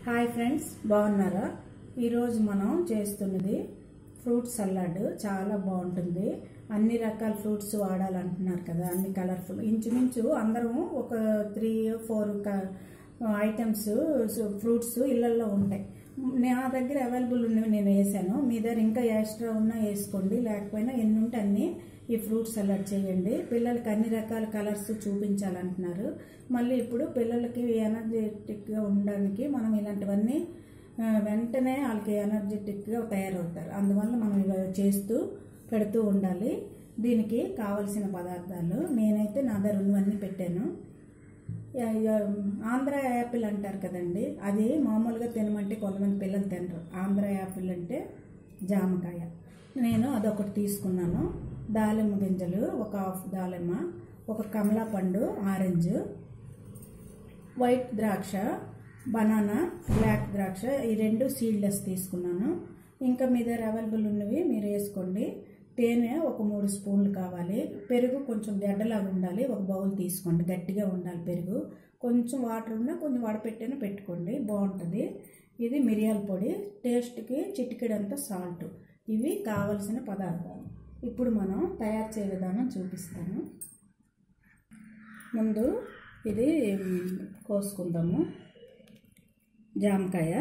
Hi friends బాగున్నారా ఈరోజు మనం చేస్తున్నది ఫ్రూట్ సలాడ్ చాలా బాగుంటుంది అన్ని రకాల ఫ్రూట్స్ వాడాలంటున్నారు కదా అన్ని కలర్ఫుల్ ఇంచుమించు అందరం ఒక త్రీ ఫోర్ ఐటమ్స్ ఫ్రూట్స్ ఇళ్ళల్లో ఉంటాయి నా దగ్గర అవైలబుల్ ఉన్నవి నేను వేసాను మీ దగ్గర ఇంకా ఎక్స్ట్రా ఉన్నా వేసుకోండి లేకపోయినా ఎన్ని ఉంటే అన్ని ఈ ఫ్రూట్ సలాడ్ చేయండి పిల్లలకి అన్ని రకాల కలర్స్ చూపించాలంటున్నారు మళ్ళీ ఇప్పుడు పిల్లలకి ఎనర్జెటిక్గా ఉండడానికి మనం ఇలాంటివన్నీ ఆ, వెంటనే వాళ్ళకి ఎనర్జెటిక్గా తయారవుతారు అందువల్ల మనం ఇవి చేస్తూ పెడుతూ ఉండాలి దీనికి కావలసిన పదార్థాలు నేనైతే నా దగ్గర ఉన్నవన్నీ పెట్టాను యా- యా- ఆంధ్ర యాపిల్ అంటారు కదండి అది మామూలుగా తినమంటే కొంతమంది పిల్లలు తినరు ఆంధ్ర యాపిల్ అంటే జామకాయ నేను అదొకటి తీసుకున్నాను దాలిమ్మ గింజలు ఒక హాఫ్ దాలిమ్మ ఒక కమలా పండు ఆరెంజ్ వైట్ ద్రాక్ష బనానా బ్లాక్ ద్రాక్ష ఈ రెండు సీడ్లెస్ తీసుకున్నాను ఇంకా మీ దగ్గర అవైలబుల్ ఉన్నవి మీరు వేసుకోండి తేనె ఒక మూడు స్పూన్లు కావాలి పెరుగు కొంచెం గడ్డలాగా ఉండాలి ఒక బౌల్ తీసుకోండి గట్టిగా ఉండాలి పెరుగు కొంచెం వాటర్ ఉన్నా కొంచెం వడపెట్టైనా పెట్టుకోండి బాగుంటుంది ఇది మిరియాల పొడి టేస్ట్కి చిటికెడంత సాల్ట్ ఇవి కావలసిన పదార్థాలు ఇప్పుడు మనం తయారు చేయ విధానం చూపిస్తాను ముందు ఇది మ్, కోసుకుందాము జామకాయ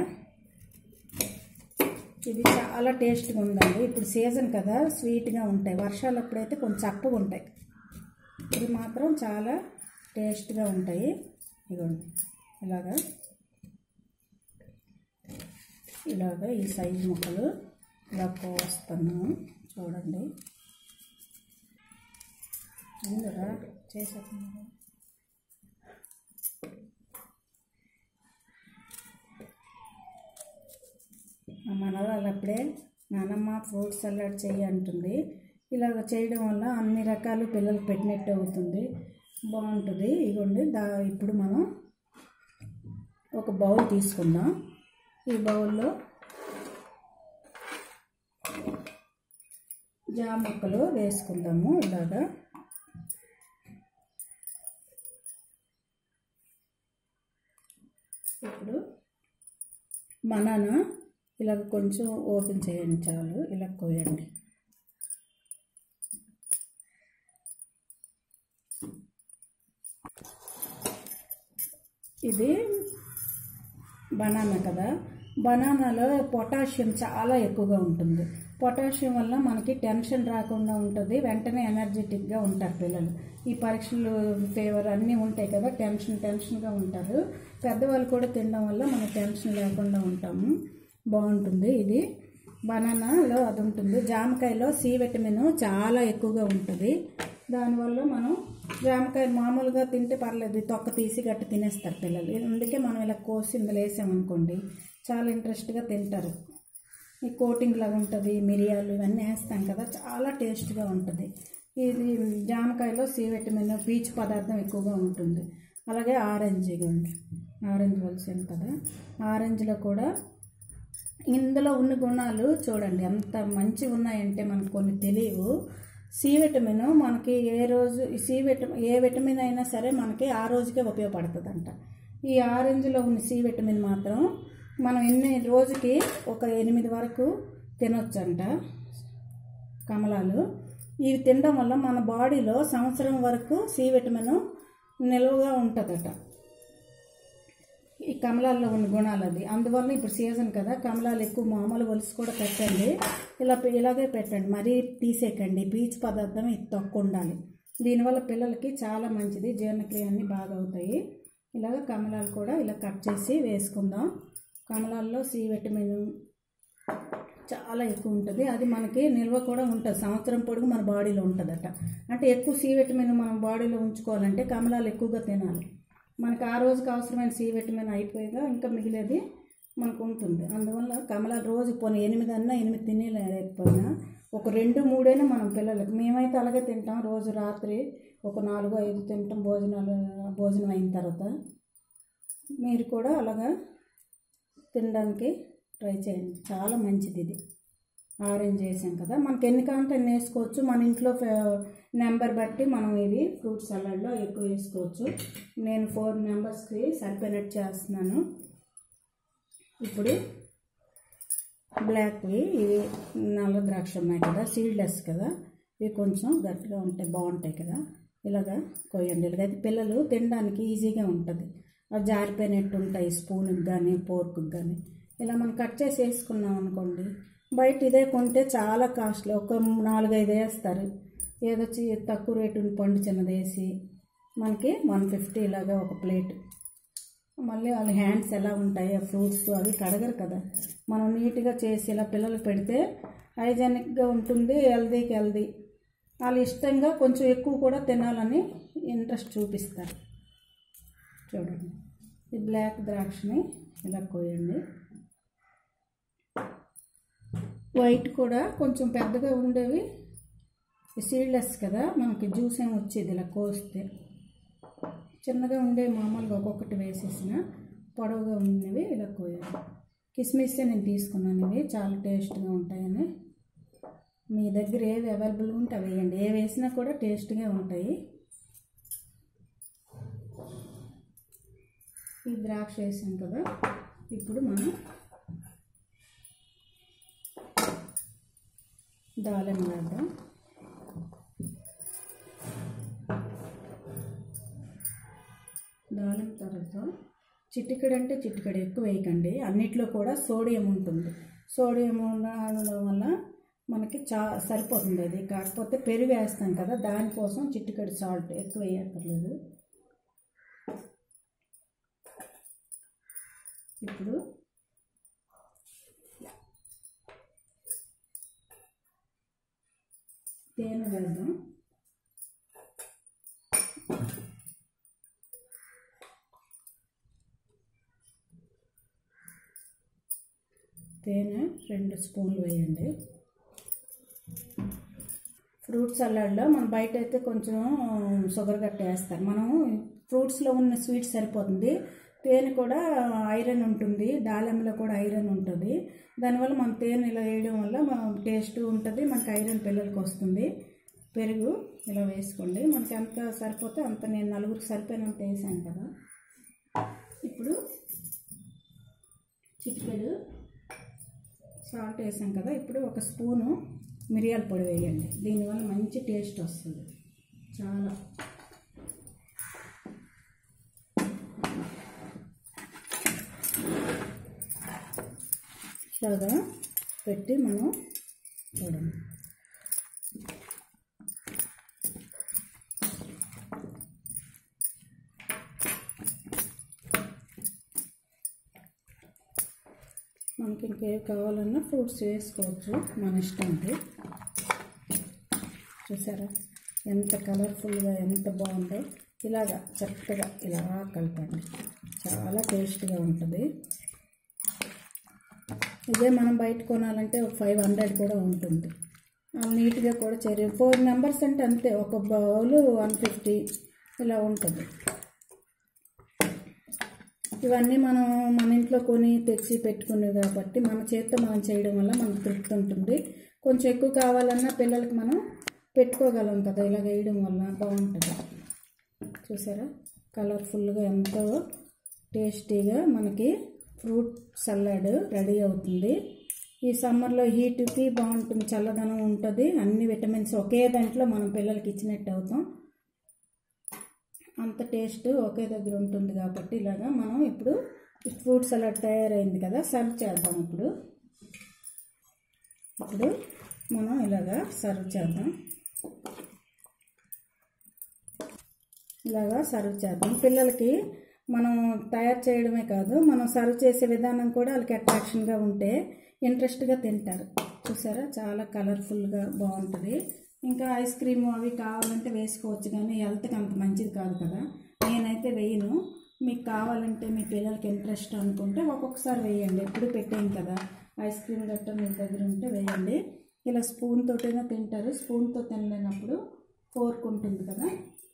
ఇది చాలా టేస్ట్గా ఉందండి ఇప్పుడు సీజన్ కదా స్వీట్గా ఉంటాయి వర్షాలు అప్పుడైతే కొంచెం చప్పగా ఉంటాయి ఇది మాత్రం చాలా టేస్ట్గా ఉంటాయి ఇదిగోండి ఇలాగా ఇలాగా ఈ సైజు ముక్కలు ఇలా కోస్తాను చూడండి ఎందురా చేసేస్తున్నారు మా మనవాళ్ళు అప్పుడే నానమ్మ ఫ్రూట్ సలాడ్ చెయ్యి అంటుంది ఇలాగ చేయడం వల్ల అన్ని రకాలు పిల్లలు పెట్టినట్టు అవుతుంది బాగుంటుంది ఇగోండి దా ఇప్పుడు మనం ఒక బౌల్ తీసుకుందాం ఈ బౌల్లో జామ ముక్కలు వేసుకుందాము ఇలాగా ఇప్పుడు బనానా ఇలాగ కొంచెం ఓపెన్ చేయండి చాలు ఇలా కోయండి ఇది బనానా కదా బనానాలో పొటాషియం చాలా ఎక్కువగా ఉంటుంది పొటాషియం వల్ల మనకి టెన్షన్ రాకుండా ఉంటుంది వెంటనే ఎనర్జెటిక్గా ఉంటారు పిల్లలు ఈ పరీక్షలు ఫీవర్ అన్నీ ఉంటాయి కదా టెన్షన్ టెన్షన్గా ఉంటారు పెద్దవాళ్ళు కూడా తినడం వల్ల మనకి టెన్షన్ లేకుండా ఉంటాము బాగుంటుంది ఇది బనానాలో అది ఉంటుంది జామకాయలో సి విటమిన్ చాలా ఎక్కువగా ఉంటుంది దానివల్ల మనం జామకాయ మామూలుగా తింటే పర్లేదు తొక్క తీసి గట్టి తినేస్తారు పిల్లలు అందుకే మనం ఇలా కోసి ఇందులో వేసామనుకోండి చాలా ఇంట్రెస్ట్గా తింటారు ఈ కోటింగ్ లాగా ఉంటుంది మిరియాలు ఇవన్నీ వేస్తాం కదా చాలా టేస్ట్గా ఉంటుంది ఇది జామకాయలో సి విటమిన్ పీచు పదార్థం ఎక్కువగా ఉంటుంది అలాగే ఆరెంజ్ ఇవ్వండి ఆరెంజ్ వలసాను కదా ఆరెంజ్లో కూడా ఇందులో ఉన్న గుణాలు చూడండి ఎంత మంచిగా ఉన్నాయంటే మనకు కొన్ని తెలియవు సి విటమిన్ మనకి ఏ రోజు ఈ సి విటమిన్ ఏ విటమిన్ అయినా సరే మనకి ఆ రోజుకే ఉపయోగపడుతుందంట ఈ ఆరెంజ్లో ఉన్న సి విటమిన్ మాత్రం మనం ఎన్ని రోజుకి ఒక ఎనిమిది వరకు తినొచ్చంట కమలాలు ఇవి తినడం వల్ల మన బాడీలో సంవత్సరం వరకు సి విటమిన్ నిల్వగా ఉంటుందట ఈ కమలాల్లో ఉన్న గుణాలు అది అందువల్ల ఇప్పుడు సీజన్ కదా కమలాలు ఎక్కువ మామూలు ఒలిసి కూడా పెట్టండి ఇలా ఇలాగే పెట్టండి మరీ తీసేయకండి పీచు పదార్థం ఇది తక్కువ ఉండాలి దీనివల్ల పిల్లలకి చాలా మంచిది జీర్ణక్రియ అన్నీ బాగా అవుతాయి ఇలాగ కమలాలు కూడా ఇలా కట్ చేసి వేసుకుందాం కమలాల్లో సి విటమిన్ చాలా ఎక్కువ ఉంటుంది అది మనకి నిల్వ కూడా ఉంటుంది సంవత్సరం పొడుగు మన బాడీలో ఉంటుందట అంటే ఎక్కువ సి విటమిన్ మనం బాడీలో ఉంచుకోవాలంటే కమలాలు ఎక్కువగా తినాలి మనకు ఆ రోజుకి అవసరమైన సి విటమిన్ అయిపోయిగా ఇంకా మిగిలేది మనకు ఉంటుంది అందువల్ల కమలాలు రోజు పోనీ ఎనిమిది అన్నా ఎనిమిది తినేలేకపోయినా ఒక రెండు మూడైనా మనం పిల్లలకి మేమైతే అలాగే తింటాం రోజు రాత్రి ఒక నాలుగు ఐదు తింటాం భోజనాలు భోజనం అయిన తర్వాత మీరు కూడా అలాగా తినడానికి ట్రై చేయండి చాలా మంచిది ఇది ఆరెంజ్ వేసాం కదా మనకి ఎన్ని కావాలంటే ఎన్ని వేసుకోవచ్చు మన ఇంట్లో నెంబర్ బట్టి మనం ఇది ఫ్రూట్ సలాడ్లో ఎక్కువ వేసుకోవచ్చు నేను ఫోర్ మెంబర్స్కి సరిపోయినట్టు చేస్తున్నాను ఇప్పుడు బ్లాక్వి ఇవి నల్ల ద్రాక్ష ఉన్నాయి కదా సీడ్లెస్ కదా ఇవి కొంచెం గట్టిగా ఉంటాయి బాగుంటాయి కదా ఇలాగా కొయ్యండి ఇలాగైతే పిల్లలు తినడానికి ఈజీగా ఉంటుంది అవి జారిపోయినట్టు ఉంటాయి స్పూన్కి కానీ పోర్క్కి కానీ ఇలా మనం కట్ చేసి వేసుకున్నాం అనుకోండి బయట ఇదే కొంటే చాలా కాస్ట్లీ ఒక నాలుగైదు వేస్తారు ఏదొచ్చి తక్కువ రేటు పండు చిన్నది వేసి మనకి వన్ ఫిఫ్టీ ఇలాగా ఒక ప్లేట్ మళ్ళీ వాళ్ళ హ్యాండ్స్ ఎలా ఉంటాయి ఆ ఫ్రూట్స్ అవి కడగరు కదా మనం నీట్గా చేసి ఇలా పిల్లలకు పెడితే హైజెనిక్గా ఉంటుంది హెల్దీకి హెల్దీ వాళ్ళు ఇష్టంగా కొంచెం ఎక్కువ కూడా తినాలని ఇంట్రెస్ట్ చూపిస్తారు చూడండి ఈ బ్లాక్ ద్రాక్షని ఇలా కోయండి వైట్ కూడా కొంచెం పెద్దగా ఉండేవి సీడ్లెస్ కదా మనకి జ్యూస్ ఏమి వచ్చేది ఇలా కోస్తే చిన్నగా ఉండే మామూలుగా ఒక్కొక్కటి వేసేసిన పొడవుగా ఉన్నవి ఇలా కోయాలి కిస్మిస్ నేను తీసుకున్నాను ఇవి చాలా టేస్ట్గా ఉంటాయని మీ దగ్గర ఏవి అవైలబుల్గా ఉంటే అవి వేయండి ఏ వేసినా కూడా టేస్ట్గా ఉంటాయి ఈ ద్రాక్ష వేసాం కదా ఇప్పుడు మనం దాళం వేద్దాం దాళం తర్వాత చిటికెడు అంటే చిటికెడు ఎక్కువ వేయకండి అన్నిట్లో కూడా సోడియం ఉంటుంది సోడియం ఉండడం వల్ల మనకి చా సరిపోతుంది అది కాకపోతే పెరుగు వేస్తాం కదా దానికోసం చిటికెడు సాల్ట్ ఎక్కువ వేయక్కర్లేదు ఇప్పుడు తేనె వేద్దాం తేనె రెండు స్పూన్లు వేయండి ఫ్రూట్ సలాడ్లో మనం బయట అయితే కొంచెం షుగర్ గట్ట వేస్తారు మనం ఫ్రూట్స్లో ఉన్న స్వీట్ సరిపోతుంది తేనె కూడా ఐరన్ ఉంటుంది దాళంలో కూడా ఐరన్ ఉంటుంది దానివల్ల మనం తేనె ఇలా వేయడం వల్ల మన టేస్ట్ ఉంటుంది మనకి ఐరన్ పిల్లలకి వస్తుంది పెరుగు ఇలా వేసుకోండి మనకి ఎంత సరిపోతే అంత నేను నలుగురికి సరిపోయినంత వేసాను కదా ఇప్పుడు చిటికెడు సాల్ట్ వేసాం కదా ఇప్పుడు ఒక స్పూను మిరియాల పొడి వేయండి దీనివల్ల మంచి టేస్ట్ వస్తుంది చాలా చాలా పెట్టి మనం చూడండి మనకి ఇంకేవి కావాలన్నా ఫ్రూట్స్ వేసుకోవచ్చు మన ఇష్టం అది చూసారా ఎంత కలర్ఫుల్గా ఎంత బాగుందో ఇలాగా చక్కగా ఇలా కలపండి చాలా టేస్ట్గా ఉంటుంది ఇదే మనం బయట కొనాలంటే ఒక ఫైవ్ హండ్రెడ్ కూడా ఉంటుంది నీట్గా కూడా చేరి ఫోర్ మెంబర్స్ అంటే అంతే ఒక బౌలు వన్ ఫిఫ్టీ ఇలా ఉంటుంది ఇవన్నీ మనం మన ఇంట్లో కొని తెచ్చి పెట్టుకునేవి కాబట్టి మన చేత్తో మనం చేయడం వల్ల మనకు తృప్తి ఉంటుంది కొంచెం ఎక్కువ కావాలన్నా పిల్లలకి మనం పెట్టుకోగలం కదా ఇలా వేయడం వల్ల బాగుంటుంది చూసారా కలర్ఫుల్గా ఎంతో టేస్టీగా మనకి ఫ్రూట్ సలాడ్ రెడీ అవుతుంది ఈ సమ్మర్లో హీట్కి బాగుంటుంది చల్లదనం ఉంటుంది అన్ని విటమిన్స్ ఒకే దాంట్లో మనం పిల్లలకి ఇచ్చినట్టు అవుతాం అంత టేస్ట్ ఒకే దగ్గర ఉంటుంది కాబట్టి ఇలాగా మనం ఇప్పుడు ఫ్రూట్ సలాడ్ తయారైంది కదా సర్వ్ చేద్దాం ఇప్పుడు ఇప్పుడు మనం ఇలాగా సర్వ్ చేద్దాం ఇలాగా సర్వ్ చేద్దాం పిల్లలకి మనం తయారు చేయడమే కాదు మనం సర్వ్ చేసే విధానం కూడా వాళ్ళకి అట్రాక్షన్గా ఉంటే ఇంట్రెస్ట్గా తింటారు చూసారా చాలా కలర్ఫుల్గా బాగుంటుంది ఇంకా ఐస్ క్రీమ్ అవి కావాలంటే వేసుకోవచ్చు కానీ హెల్త్కి అంత మంచిది కాదు కదా నేనైతే వేయను మీకు కావాలంటే మీ పిల్లలకి ఇంట్రెస్ట్ అనుకుంటే ఒక్కొక్కసారి వేయండి ఎప్పుడు పెట్టాం కదా ఐస్ క్రీమ్ గట్ట మీ దగ్గర ఉంటే వేయండి ఇలా స్పూన్ తోటైనా తింటారు స్పూన్తో తినలేనప్పుడు ఫోర్క్ ఉంటుంది కదా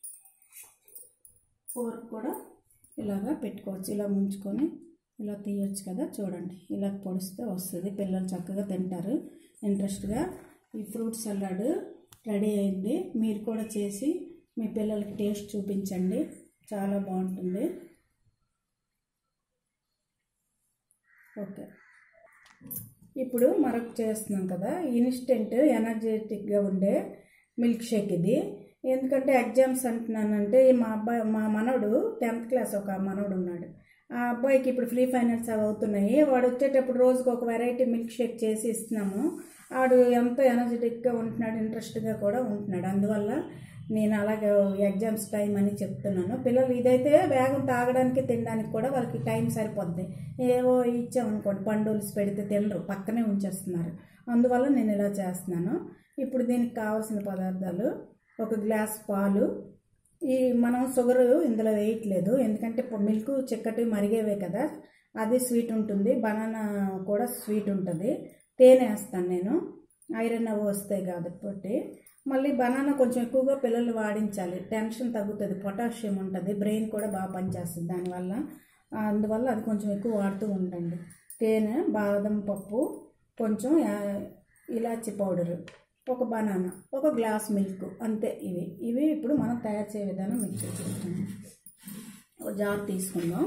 ఫోర్క్ కూడా ఇలాగా పెట్టుకోవచ్చు ఇలా ముంచుకొని ఇలా తీయొచ్చు కదా చూడండి ఇలా పొడిస్తే వస్తుంది పిల్లలు చక్కగా తింటారు ఇంట్రెస్ట్గా ఈ ఫ్రూట్ సలాడ్ రెడీ అయింది మీరు కూడా చేసి మీ పిల్లలకి టేస్ట్ చూపించండి చాలా బాగుంటుంది ఓకే ఇప్పుడు మరొక చేస్తున్నాం కదా ఇన్స్టెంట్ ఎనర్జెటిక్గా ఉండే మిల్క్ షేక్ ఇది ఎందుకంటే ఎగ్జామ్స్ అంటున్నానంటే మా అబ్బాయి మా మనవడు టెన్త్ క్లాస్ ఒక మనవడు ఉన్నాడు ఆ అబ్బాయికి ఇప్పుడు ఫ్రీ ఫైనాన్స్ అవి అవుతున్నాయి వాడు వచ్చేటప్పుడు రోజుకు ఒక వెరైటీ మిల్క్ షేక్ చేసి ఇస్తున్నాము వాడు ఎంతో ఎనర్జెటిక్గా ఉంటున్నాడు ఇంట్రెస్ట్గా కూడా ఉంటున్నాడు అందువల్ల నేను అలాగే ఎగ్జామ్స్ టైం అని చెప్తున్నాను పిల్లలు ఇదైతే వేగం తాగడానికి తినడానికి కూడా వాళ్ళకి టైం సరిపోద్ది ఏవో ఇచ్చామనుకోండి పండుల్స్ పెడితే తినరు పక్కనే ఉంచేస్తున్నారు అందువల్ల నేను ఇలా చేస్తున్నాను ఇప్పుడు దీనికి కావాల్సిన పదార్థాలు ఒక గ్లాస్ పాలు ఈ మనం షుగర్ ఇందులో వేయట్లేదు ఎందుకంటే మిల్క్ చిక్కటి మరిగేవే కదా అది స్వీట్ ఉంటుంది బనానా కూడా స్వీట్ ఉంటుంది తేనె వేస్తాను నేను ఐరన్ అవి వస్తాయి కాబట్టి మళ్ళీ బనానా కొంచెం ఎక్కువగా పిల్లలు వాడించాలి టెన్షన్ తగ్గుతుంది పొటాషియం ఉంటుంది బ్రెయిన్ కూడా బాగా పనిచేస్తుంది దానివల్ల అందువల్ల అది కొంచెం ఎక్కువ వాడుతూ ఉండండి తేనె బాదం పప్పు కొంచెం యా- ఇలాచి పౌడరు ఒక బనానా ఒక గ్లాస్ మిల్క్ అంతే ఇవి ఇవి ఇప్పుడు మనం తయారు చేసే విధానం మీకు చూపిస్తాను ఒక జార్ తీసుకుందాం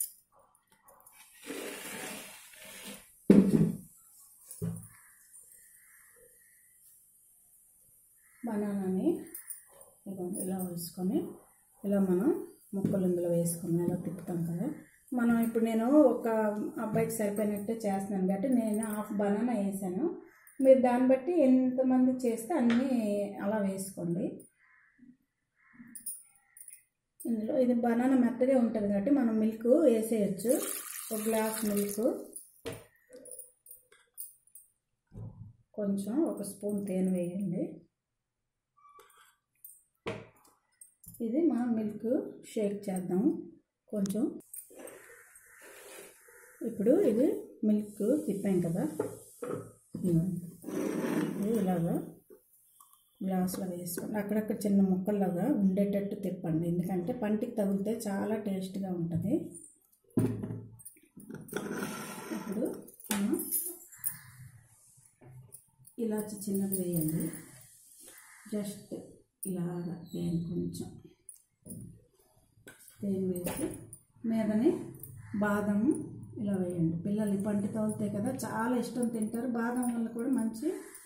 బనానాని ఇదిగోండి ఇలా వేసుకొని ఇలా మనం ముక్కలు ఇందులో వేసుకుని ఇలా తిప్పుతాం కదా మనం ఇప్పుడు నేను ఒక అబ్బాయికి సరిపోయినట్టే చేస్తున్నాను కాబట్టి నేను హాఫ్ బనానా వేసాను మీరు దాన్ని బట్టి ఎంతమంది చేస్తే అన్నీ అలా వేసుకోండి ఇందులో ఇది బనానా మెత్తగా ఉంటుంది కాబట్టి మనం మిల్క్ వేసేయచ్చు ఒక గ్లాస్ మిల్క్ కొంచెం ఒక స్పూన్ తేనె వేయండి ఇది మనం మిల్క్ షేక్ చేద్దాం కొంచెం ఇప్పుడు ఇది మిల్క్ తిప్పాం కదా ఇదిగోండి. ఇది ఇలాగా గ్లాస్లో వేసుకోండి అక్కడక్కడ చిన్న ముక్కల్లాగా ఉండేటట్టు తిప్పండి ఎందుకంటే పంటికి తగిలితే చాలా టేస్ట్గా ఉంటుంది ఇప్పుడు మనం ఇలాచి చిన్నది వేయండి జస్ట్ ఇలాగా తేనె కొంచెం తేనె వేసి మీదని బాదం ఇలా వేయండి పిల్లలు ఈ పంటి తగులుతాయి కదా చాలా ఇష్టం తింటారు బాదం వల్ల కూడా మంచి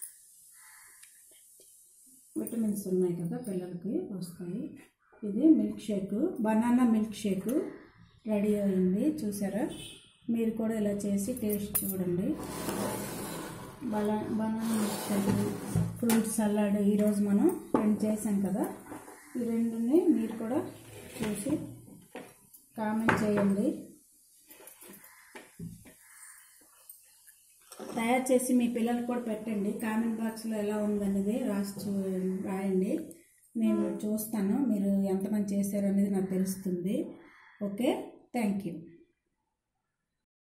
విటమిన్స్ ఉన్నాయి కదా పిల్లలకి వస్తాయి ఇది milk shake banana milk shake ready అయింది చూసారా మీరు కూడా ఇలా చేసి టేస్ట్ చూడండి బలా banana milk shake fruit salad ఈరోజు మనం రెండు చేసాం కదా ఈ రెండుని మీరు కూడా చూసి కామెంట్ చేయండి తయారు చేసి మీ పిల్లలకు కూడా పెట్టండి కామెంట్ బాక్స్లో ఎలా ఉందనేది రాసి చూ- రాయండి నేను చూస్తాను మీరు ఎంతమంది చేశారు అనేది నాకు తెలుస్తుంది ఓకే థ్యాంక్ యూ